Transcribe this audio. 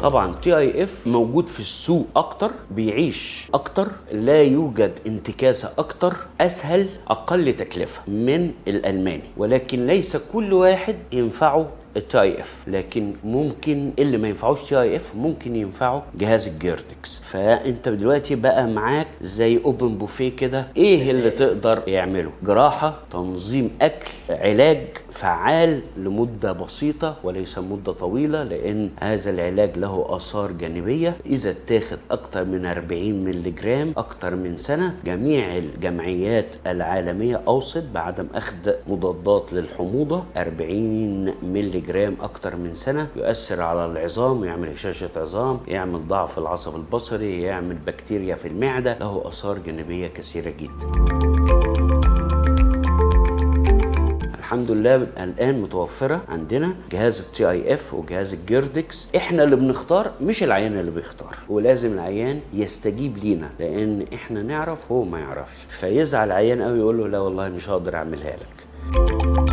طبعا تي اي اف موجود في السوق اكتر بيعيش اكتر لا يوجد انتكاسه اكتر اسهل اقل تكلفه من الالماني ولكن ليس كل واحد ينفعه التي اي اف لكن ممكن اللي ما ينفعوش تي اي اف ممكن ينفعه جهاز الجيردكس فانت دلوقتي بقى معاك زي اوبن بوفيه كده ايه اللي تقدر يعمله جراحه تنظيم اكل علاج فعال لمده بسيطه وليس مده طويله لان هذا العلاج له اثار جانبيه اذا اتاخد اكتر من 40 مللي جرام اكتر من سنه جميع الجمعيات العالميه اوصت بعدم اخذ مضادات للحموضه 40 مللي جرام اكتر من سنه يؤثر على العظام يعمل هشاشه عظام يعمل ضعف العصب البصري يعمل بكتيريا في المعده له اثار جانبيه كثيره جدا الحمد لله الان متوفره عندنا جهاز التي اي اف وجهاز الجيردكس احنا اللي بنختار مش العيان اللي بيختار ولازم العيان يستجيب لينا لان احنا نعرف هو ما يعرفش فيزعل العيان قوي يقول له لا والله مش هقدر اعملها لك